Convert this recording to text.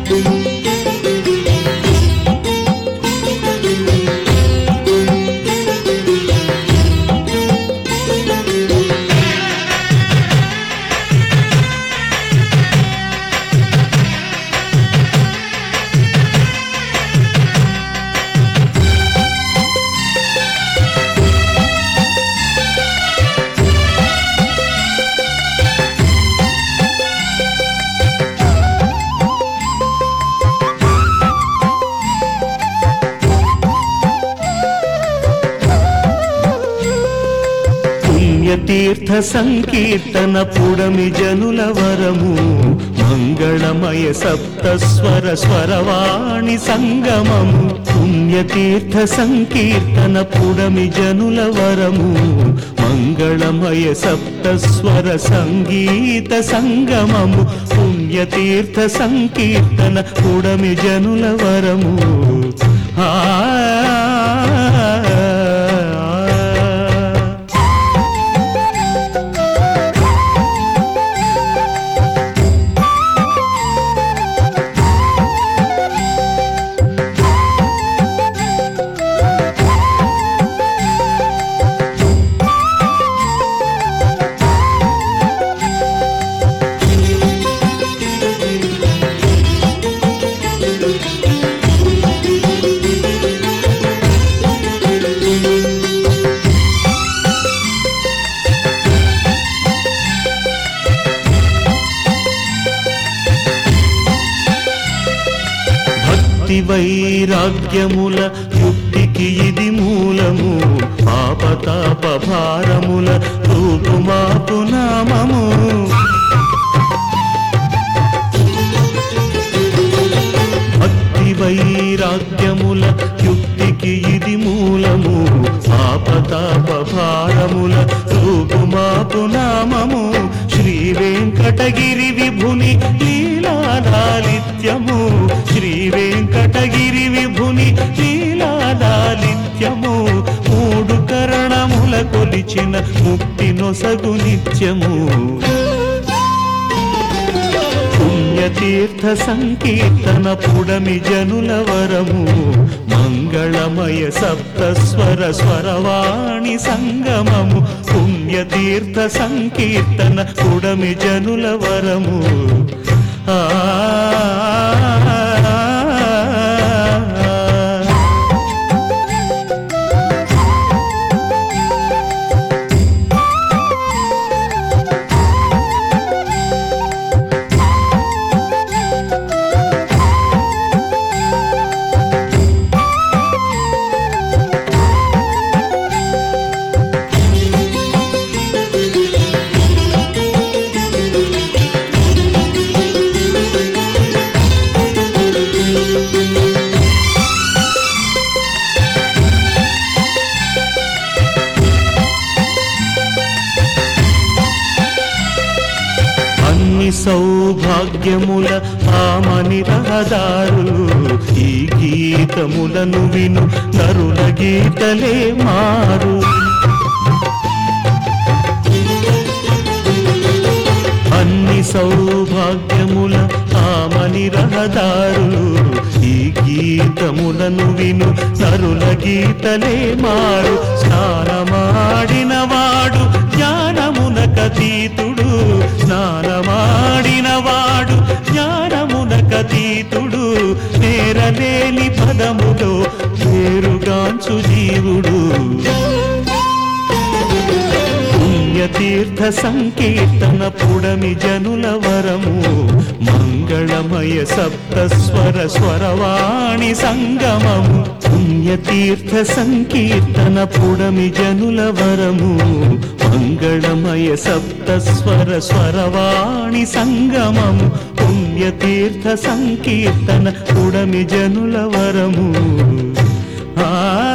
పుణ్యతీర్థ సంకీర్తన పుడమి జనుల వరము మంగళమయ సప్తస్వర స్వరవాణి సంగమము పుణ్యతీర్థ సంకీర్తన పుడమి జనుల వరము మంగళమయ సప్తస్వర సంగీత సంగమము పుణ్యతీర్థ సంకీర్తన పుడమి జనుల వరము ఆ భక్తి వైరాగ్యముల యుక్తికి ఇది మూలము పాపతాప భారముల రూపుమాపు నామము భక్తి వైరాగ్యముల యుక్తికి ఇది మూలము పాపతాప భారముల రూపుమాపు నామము శ్రీ వెంకటగిరి విభుని లీలాలాలిత్యము శ్రీ వెంకటగిరి విభుని లీలాలాలిత్యము మూడు కరణముల కొలిచిన ముక్తి నొసగు నిత్యము పుణ్యతీర్థ సంకీర్తన పుడమి జనుల వరము మంగళమయ సప్తస్వర స్వరవాణి సంగమము పుణ్యతీర్థ సంకీర్తన పుడమి జనుల వరము ఆ అన్ని సౌభాగ్యముల ఆమని రహదారులు ఈ గీతములను విను నరుల గీతలే మారు అన్ని సౌభాగ్యముల ఆమని రహదారులు ఈ గీతములను విను నరుల గీతలే మారు స్నానమాడిన వాడు జ్ఞానమునకతీతుడు స్నానమాడిన వాడు జ్ఞానమునకతీతుడు నేరలేని పదములో పేరుగాంచు జీవుడు పుణ్యతీర్థ సంకీర్తన పుడమి జనుల వరము మంగళమయ సప్తస్వర స్వరవాణి సంగమము పుణ్యతీర్థ సంకీర్తన పుడమి జనుల వరము మంగళమయ సప్తస్వర స్వరవాణి సంగమము పుణ్యతీర్థ సంకీర్తన పుడమి జనుల వరము ఆ